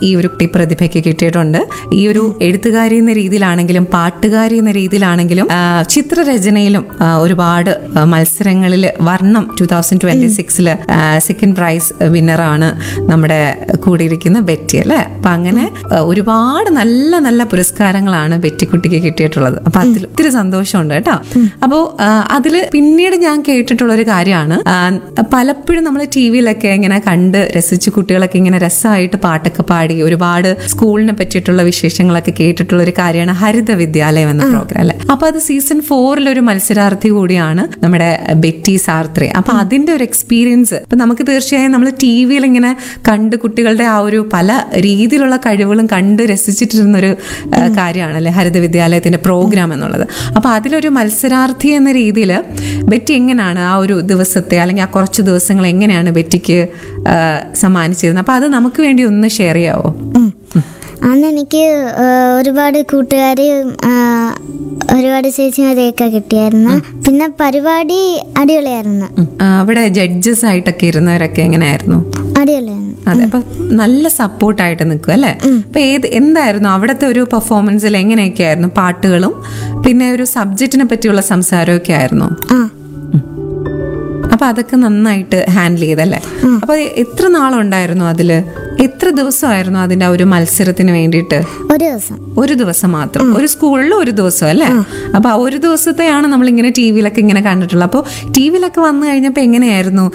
ഈ ഒരു കുട്ടി പ്രതിഭയ്ക്ക് കിട്ടിയിട്ടുണ്ട് ഈ ഒരു എഴുത്തുകാരി എന്ന രീതിയിലാണെങ്കിലും പാട്ടുകാരി എന്ന രീതിയിലാണെങ്കിലും ആ, ചിത്രരചനയിലും ആ, ഒരുപാട് മത്സരങ്ങളിൽ വർണ്ണം ടൂ തൗസൻഡ് ട്വന്റി സിക്സില് സെക്കൻഡ് പ്രൈസ് വിന്നറാണ് നമ്മുടെ കൂടിയിരിക്കുന്ന ബെറ്റി അല്ലെ അപ്പൊ അങ്ങനെ ആ, ഒരുപാട് നല്ല നല്ല പുരസ്കാരങ്ങളാണ് ബെറ്റിക്കുട്ടിക്ക് കിട്ടിയിട്ടുള്ളത് അപ്പൊ അതിൽ ഒത്തിരി സന്തോഷമുണ്ട് കേട്ടോ അപ്പോ ആ, അതില് പിന്നീട് ഞാൻ കേട്ടിട്ടുള്ള ഒരു കാര്യമാണ് ആ, പലപ്പോഴും നമ്മൾ ടി വിയിലൊക്കെ ഇങ്ങനെ കണ്ട് രസിച്ച് കുട്ടികളൊക്കെ ഇങ്ങനെ രസമായിട്ട് പാട്ടൊക്കെ പാടി ഒരുപാട് സ്കൂളിനെ പറ്റിയിട്ടുള്ള വിശേഷങ്ങളൊക്കെ കേട്ടിട്ടുള്ള ഒരു കാര്യമാണ് ഹരിത വിദ്യാലയം എന്ന പ്രോഗ്രാം അല്ലെ അപ്പൊ അത് സീസൺ ഫോറിൽ ഒരു മത്സരാർത്ഥി കൂടിയാണ് നമ്മുടെ ബെറ്റി സാർത്രെ അപ്പൊ അതിന്റെ ഒരു എക്സ്പീരിയൻസ് ഇപ്പൊ നമുക്ക് തീർച്ചയായും നമ്മൾ ടി വിയിൽ ഇങ്ങനെ കണ്ട് കുട്ടികളുടെ ആ ഒരു പല രീതിയിലുള്ള കഴിവുകളും കണ്ട് രസിച്ചിട്ടിരുന്ന ഒരു കാര്യമാണല്ലേ ഹരിത വിദ്യാലയത്തിന്റെ പ്രോഗ്രാം എന്നുള്ളത് അപ്പൊ അതിലൊരു മത്സരാർത്ഥി എന്ന രീതിയിൽ ബെറ്റി എങ്ങനെയാണ് ആ ഒരു ദിവസത്തെ അല്ലെങ്കിൽ ആ കുറച്ച് ദിവസങ്ങൾ എങ്ങനെയാണ് ബെറ്റിക്ക് ആ, സമ്മാനിച്ചിരുന്നത് അപ്പൊ അത് നമുക്ക് വേണ്ടി ഒന്ന് ഷെയർ ചെയ്യാവോ ഉം. അന്ന് എനിക്ക് ആ, ഒരുപാട് കൂട്ടുകാരെയും ആ, ഒരുപാട് ചേച്ചിമാരെയൊക്കെ കിട്ടിയായിരുന്നു പിന്നെ പരിപാടി അടിപൊളിയായിരുന്നു ഉം. ആ, അവിടെ ജഡ്ജസ് ആയിട്ടൊക്കെ ഇരുന്നവരൊക്കെ എങ്ങനെയായിരുന്നു അടിപൊളിയായിരുന്നു അതെ അപ്പൊ നല്ല സപ്പോർട്ടായിട്ട് നിൽക്കും അല്ലെ അപ്പൊ ഏത് എന്തായിരുന്നു അവിടുത്തെ ഒരു പെർഫോമൻസിൽ എങ്ങനെയൊക്കെയായിരുന്നു പാട്ടുകളും പിന്നെ ഒരു സബ്ജക്റ്റിനെ പറ്റിയുള്ള സംസാരമൊക്കെ ആയിരുന്നു ആ അപ്പൊ അതൊക്കെ നന്നായിട്ട് ഹാൻഡിൽ ചെയ്തല്ലേ അപ്പൊ എത്ര നാളുണ്ടായിരുന്നു അതില് എത്ര ദിവസമായിരുന്നു അതിന്റെ ആ ഒരു മത്സരത്തിന് വേണ്ടിയിട്ട് ഒരു ദിവസം ഒരു ദിവസം മാത്രം ഒരു സ്കൂളിൽ ഒരു ദിവസം അല്ലേ അപ്പൊ ആ ഒരു ദിവസത്തെയാണ് നമ്മൾ ഇങ്ങനെ ടി വിയിലൊക്കെ ഇങ്ങനെ കണ്ടിട്ടുള്ളത് അപ്പോൾ ടി വിയിലൊക്കെ വന്നു കഴിഞ്ഞപ്പോൾ എങ്ങനെയായിരുന്നു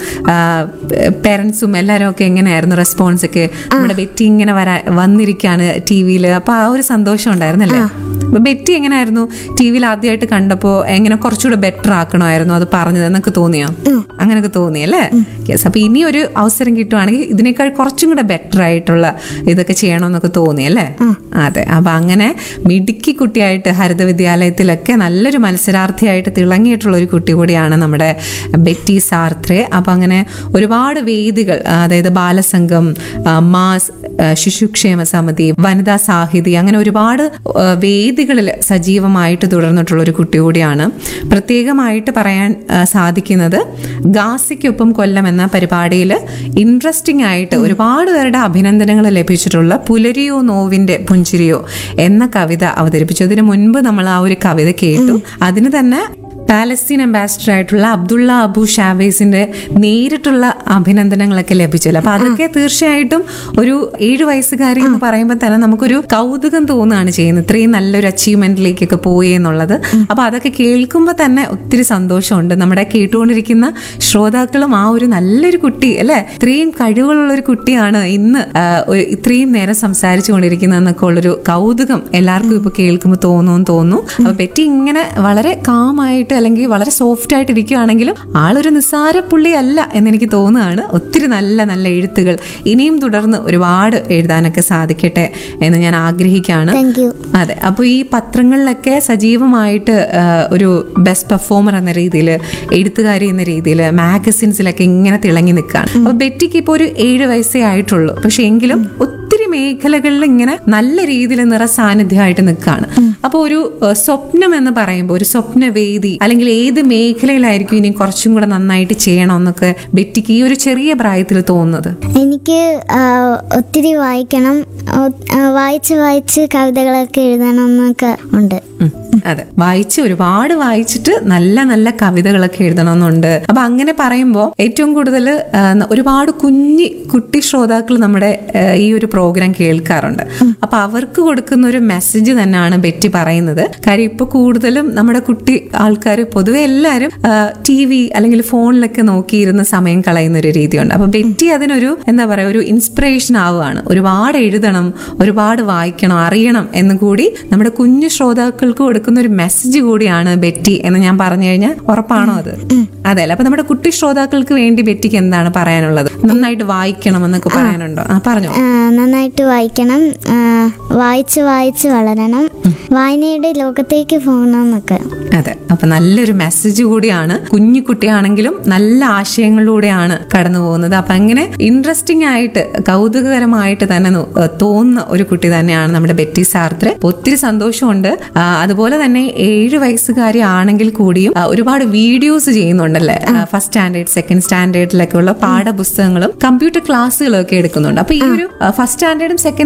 പേരൻസും എല്ലാവരും ഒക്കെ എങ്ങനെയായിരുന്നു റെസ്പോൺസ് ഒക്കെ നമ്മുടെ ബെറ്റി ഇങ്ങനെ വരാ വന്നിരിക്കാണ് ടി വിയിൽ അപ്പൊ ആ ഒരു സന്തോഷം ഉണ്ടായിരുന്നല്ലേ അപ്പൊ ബെറ്റി എങ്ങനെയായിരുന്നു ടി വിയിൽ ആദ്യമായിട്ട് കണ്ടപ്പോ എങ്ങനെ കുറച്ചുകൂടെ ബെറ്റർ ആക്കണമായിരുന്നു അത് പറഞ്ഞത് എന്നൊക്കെ തോന്നിയോ അങ്ങനെയൊക്കെ തോന്നി അല്ലേ യെസ് അപ്പൊ ഇനി ഒരു അവസരം കിട്ടുവാണെങ്കിൽ ഇതിനേക്കാൾ കുറച്ചും കൂടെ ബെറ്റർ ആയിട്ടുള്ള ഇതൊക്കെ ചെയ്യണമെന്നൊക്കെ തോന്നി അല്ലേ അതെ അപ്പൊ അങ്ങനെ മിടുക്കി കുട്ടിയായിട്ട് ഹരിത വിദ്യാലയത്തിലൊക്കെ നല്ലൊരു മത്സരാർത്ഥിയായിട്ട് തിളങ്ങിയിട്ടുള്ള ഒരു കുട്ടി കൂടിയാണ് നമ്മുടെ ബെറ്റി സാർത്രെ അപ്പൊ അങ്ങനെ ഒരുപാട് വേദികൾ ആ, അതായത് ബാലസംഘം ആ, മാസ് ആ, ശിശുക്ഷേമ സമിതി വനിതാ സാഹിതി അങ്ങനെ ഒരുപാട് ആ, വേദികളിൽ സജീവമായിട്ട് തുടർന്നിട്ടുള്ള ഒരു കുട്ടി കൂടിയാണ് പ്രത്യേകമായിട്ട് പറയാൻ ആ, സാധിക്കുന്നത് ഗാസിക്കൊപ്പം കൊല്ലം എന്ന പരിപാടിയിൽ ഇൻട്രസ്റ്റിംഗ് ആയിട്ട് ഒരുപാട് പേരുടെ അഭിനന്ദനങ്ങൾ ലഭിച്ചിട്ടുള്ള പുലരിയോ നോവിന്റെ പുഞ്ചിരിയോ എന്ന കവിത അവതരിപ്പിച്ചു അതിനു മുൻപ് നമ്മൾ ആ ഒരു കവിത കേട്ടു അതിന് തന്നെ പാലസ്തീൻ അംബാസിഡർ ആയിട്ടുള്ള അബ്ദുള്ള അബു ഷാവേസിന്റെ നേരിട്ടുള്ള അഭിനന്ദനങ്ങളൊക്കെ ലഭിച്ചല്ലോ അപ്പൊ അതൊക്കെ തീർച്ചയായിട്ടും ഒരു ഏഴു വയസ്സുകാരി എന്ന് പറയുമ്പോൾ തന്നെ നമുക്കൊരു കൗതുകം തോന്നുകയാണ് ചെയ്യുന്നത് ഇത്രയും നല്ലൊരു അച്ചീവ്മെന്റിലേക്കൊക്കെ പോയി എന്നുള്ളത് അപ്പൊ അതൊക്കെ കേൾക്കുമ്പോൾ തന്നെ ഒത്തിരി സന്തോഷമുണ്ട് നമ്മുടെ കേട്ടുകൊണ്ടിരിക്കുന്ന ശ്രോതാക്കളും ആ ഒരു നല്ലൊരു കുട്ടി അല്ലെ ഇത്രയും കഴിവുള്ള ഒരു കുട്ടിയാണ് ഇന്ന് ആ, ഒരു ഇത്രയും നേരം സംസാരിച്ചു കൊണ്ടിരിക്കുന്നതെന്നൊക്കെ ഉള്ളൊരു കൗതുകം എല്ലാവർക്കും ഇപ്പൊ കേൾക്കുമ്പോൾ തോന്നുമെന്ന് തോന്നുന്നു അപ്പൊ ബെറ്റി ഇങ്ങനെ വളരെ കാമായിട്ട് അല്ലെങ്കിൽ വളരെ സോഫ്റ്റ് ആയിട്ട് ഇരിക്കുകയാണെങ്കിലും ആളൊരു നിസ്സാര പുള്ളി അല്ല എന്നെനിക്ക് തോന്നുകയാണ് ഒത്തിരി നല്ല നല്ല എഴുത്തുകൾ ഇനിയും തുടർന്ന് ഒരുപാട് എഴുതാനൊക്കെ സാധിക്കട്ടെ എന്ന് ഞാൻ ആഗ്രഹിക്കുകയാണ് താങ്ക് യു അതെ അപ്പോൾ ഈ പത്രങ്ങളിലൊക്കെ സജീവമായിട്ട് ആ, ഒരു ബെസ്റ്റ് പെർഫോമർ എന്ന രീതിയിൽ എഴുത്തുകാരി എന്ന രീതിയിൽ മാഗസിൻസിലൊക്കെ ഇങ്ങനെ തിളങ്ങി നിൽക്കുകയാണ് അപ്പൊ ബെറ്റിക്ക് ഇപ്പോൾ ഒരു ഏഴ് വയസ്സേ ആയിട്ടുള്ളൂ പക്ഷെ എങ്കിലും ഒത്തിരി മേഖലകളിൽ ഇങ്ങനെ നല്ല രീതിയിൽ നിറ സാന്നിധ്യമായിട്ട് നിൽക്കുകയാണ് അപ്പോൾ ഒരു ആ, സ്വപ്നം എന്ന് പറയുമ്പോൾ ഒരു സ്വപ്നവേദി അല്ലെങ്കിൽ ഏത് മേഖലയിലായിരിക്കും ഇനി കുറച്ചും കൂടെ നന്നായിട്ട് ചെയ്യണമെന്നൊക്കെ ബെറ്റിക്ക് ഈ ഒരു ചെറിയ പ്രായത്തിൽ തോന്നുന്നത് എനിക്ക് ആ, ഒത്തിരി വായിക്കണം ഒ- ആ, വായിച്ച് വായിച്ച് കവിതകളൊക്കെ എഴുതണം എന്നൊക്കെ ഉണ്ട് ഉം. അതെ വായിച്ച് ഒരുപാട് വായിച്ചിട്ട് നല്ല നല്ല കവിതകളൊക്കെ എഴുതണമെന്നുണ്ട് അപ്പൊ അങ്ങനെ പറയുമ്പോൾ ഏറ്റവും കൂടുതൽ ഒരുപാട് കുഞ്ഞി കുട്ടി ശ്രോതാക്കൾ നമ്മുടെ ആ, ഈ ഒരു പ്രോഗ്രാം കേൾക്കാറുണ്ട് അപ്പൊ അവർക്ക് കൊടുക്കുന്ന ഒരു മെസ്സേജ് തന്നെയാണ് ബെറ്റി പറയുന്നത് കാര്യം ഇപ്പൊ കൂടുതലും നമ്മുടെ കുട്ടി ആൾക്കാർ പൊതുവെ എല്ലാവരും ടി വി അല്ലെങ്കിൽ ഫോണിലൊക്കെ നോക്കിയിരുന്ന സമയം കളയുന്ന ഒരു രീതിയുണ്ട് അപ്പൊ ബെറ്റി അതിനൊരു എന്താ പറയാ ഒരു ഇൻസ്പിറേഷൻ ആവുകയാണ് ഒരുപാട് എഴുതണം ഒരുപാട് വായിക്കണം അറിയണം എന്ന് കൂടി നമ്മുടെ കുഞ്ഞു ശ്രോതാക്കൾക്ക് കൊടുക്കുന്ന ഒരു മെസ്സേജ് കൂടിയാണ് ബെറ്റി എന്ന് ഞാൻ പറഞ്ഞു കഴിഞ്ഞാൽ ഉറപ്പാണോ അത് അതെ അല്ലേ അപ്പൊ നമ്മുടെ കുട്ടി ശ്രോതാക്കൾക്ക് വേണ്ടി ബെറ്റിക്ക് എന്താണ് പറയാനുള്ളത് നന്നായിട്ട് വായിക്കണം എന്നൊക്കെ പറയാനുണ്ടോ ആ പറഞ്ഞോ ആ, നന്നായിട്ട് വായിക്കണം ആ, വായിച്ച് വായിച്ച് വളരണം വായനയുടെ ലോകത്തേക്ക് പോകണം എന്നൊക്കെ അതെ അപ്പൊ നല്ലൊരു മെസ്സേജ് കൂടിയാണ് കുഞ്ഞു കുട്ടിയാണെങ്കിലും നല്ല ആശയങ്ങളിലൂടെയാണ് കടന്നു പോകുന്നത് അപ്പൊ അങ്ങനെ ഇൻട്രസ്റ്റിംഗ് ആയിട്ട് കൗതുകകരമായിട്ട് തന്നെ നോ- ഏഹ് തോന്നുന്ന ഒരു കുട്ടി തന്നെയാണ് നമ്മുടെ ബെറ്റി സാർത്ര അപ്പൊ ഒത്തിരി സന്തോഷമുണ്ട് ആ, അതുപോലെ തന്നെ ഏഴ് വയസ്സുകാരി ആണെങ്കിൽ കൂടിയും ആ, ഒരുപാട് വീഡിയോസ് ചെയ്യുന്നുണ്ടല്ലേ ഫസ്റ്റ് സ്റ്റാൻഡേർഡ് സെക്കൻഡ് സ്റ്റാൻഡേർഡിലൊക്കെ ഉള്ള പാഠപുസ്തകങ്ങളും കമ്പ്യൂട്ടർ ക്ലാസ്സുകളും ഒക്കെ എടുക്കുന്നുണ്ട് അപ്പൊ ഈ ഒരു ഫസ്റ്റ് സ്റ്റാൻഡേർഡും സെക്കൻഡ്